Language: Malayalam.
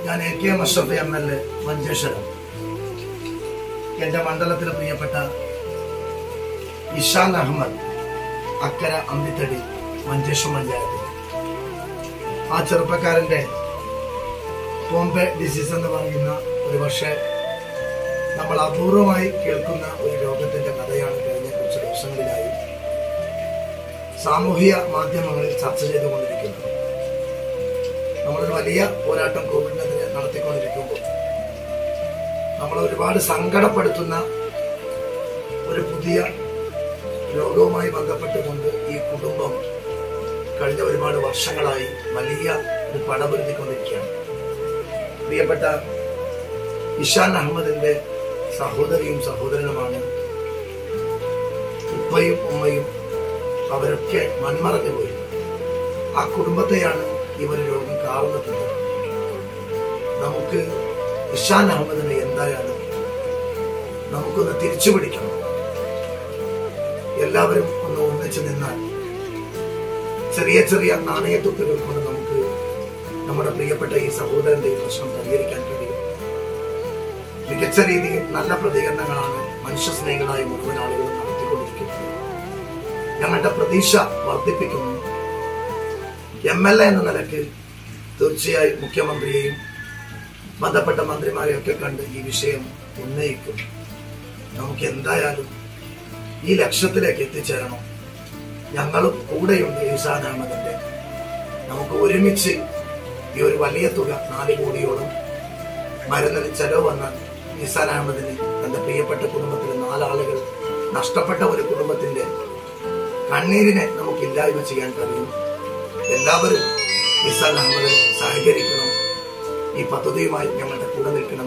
ഞാൻ A K Musharaf M L A Manjeshwaram എന്റെ മണ്ഡലത്തിലെ പ്രിയപ്പെട്ട ഇഷാൻ അഹമ്മദ് അക്കര അമ്പിത്തടി മഞ്ചേശ്വരം പഞ്ചായത്ത് ആ ചെറുപ്പക്കാരന്റെ ബോംബെ ഡിസീസ് എന്ന് പറയുന്ന ഒരു പക്ഷേ നമ്മൾ അപൂർവമായി കേൾക്കുന്ന ഒരു രോഗത്തിന്റെ കഥയാണ് കഴിഞ്ഞ കുറച്ച് ദിവസങ്ങളിലായി സാമൂഹിക മാധ്യമങ്ങളിൽ ചർച്ച ചെയ്തുകൊണ്ടിരിക്കുന്നത് നമ്മളൊരു വലിയ പോരാട്ടം കോവിഡിനെതിരെ നടത്തിക്കൊണ്ടിരിക്കുമ്പോൾ നമ്മൾ ഒരുപാട് സങ്കടപ്പെടുത്തുന്ന ഒരു പുതിയ രോഗവുമായി ബന്ധപ്പെട്ടുകൊണ്ട് ഈ കുടുംബം കഴിഞ്ഞ ഒരുപാട് വർഷങ്ങളായി വലിയ ഒരു പടപൊരുത്തിക്കൊണ്ടിരിക്കുകയാണ് പ്രിയപ്പെട്ട ഇഷാൻ അഹമ്മദിന്റെ സഹോദരിയും സഹോദരനുമാണ് ഉപ്പയും ഉമ്മയും അവരൊക്കെ മൺമറഞ്ഞു പോയി ആ കുടുംബത്തെയാണ് ഇവർ രോഗം കാർന്നെത്തുന്നത് നമുക്ക് ഇഷാൻ അഹമ്മദിനെ എന്തായാലും നമുക്കൊന്ന് തിരിച്ചു പിടിക്കണം എല്ലാവരും ഒന്ന് ഒന്നിച്ചു നിന്നാൽ ചെറിയ ചെറിയ നാണയത്തുട്ടുകൾ കൊണ്ട് നമുക്ക് നമ്മുടെ പ്രിയപ്പെട്ട ഈ സഹോദരന്റെ ഈ പ്രശ്നം പരിഹരിക്കാൻ കഴിയും മികച്ച രീതിയിൽ നല്ല പ്രതികരണങ്ങളാണ് മനുഷ്യസ്നേഹികളായ മുഴുവൻ ആളുകളും നടത്തിക്കൊണ്ടിരിക്കുന്നത് ഞങ്ങളുടെ പ്രതീക്ഷ വർദ്ധിപ്പിക്കുന്നു എം എൽ എ എന്ന നിലയ്ക്ക് തീർച്ചയായും മുഖ്യമന്ത്രിയെയും ബന്ധപ്പെട്ട മന്ത്രിമാരെയൊക്കെ കണ്ട് ഈ വിഷയം ഉന്നയിക്കും നമുക്ക് എന്തായാലും ഈ ലക്ഷ്യത്തിലേക്ക് എത്തിച്ചേരണം ഞങ്ങളും കൂടെയുണ്ട് ഈസാൻ അഹമ്മദിന്റെ നമുക്ക് ഒരുമിച്ച് ഈ ഒരു വലിയ തുക നാല് കോടിയോളം മരുന്നിന് ചെലവ് വന്ന ഈസാൻ അഹമ്മദിന് തന്റെ പ്രിയപ്പെട്ട കുടുംബത്തിലെ നാലാളുകൾ നഷ്ടപ്പെട്ട ഒരു കുടുംബത്തിന്റെ കണ്ണീരിനെ നമുക്ക് ഇല്ലായ്മ ചെയ്യാൻ കഴിയും എല്ലാവരും ഈസാൻ അഹമ്മദ് സഹകരിക്കണം ഈ പദ്ധതിയുമായി ഞങ്ങളുടെ കൂടെ നിൽക്കണം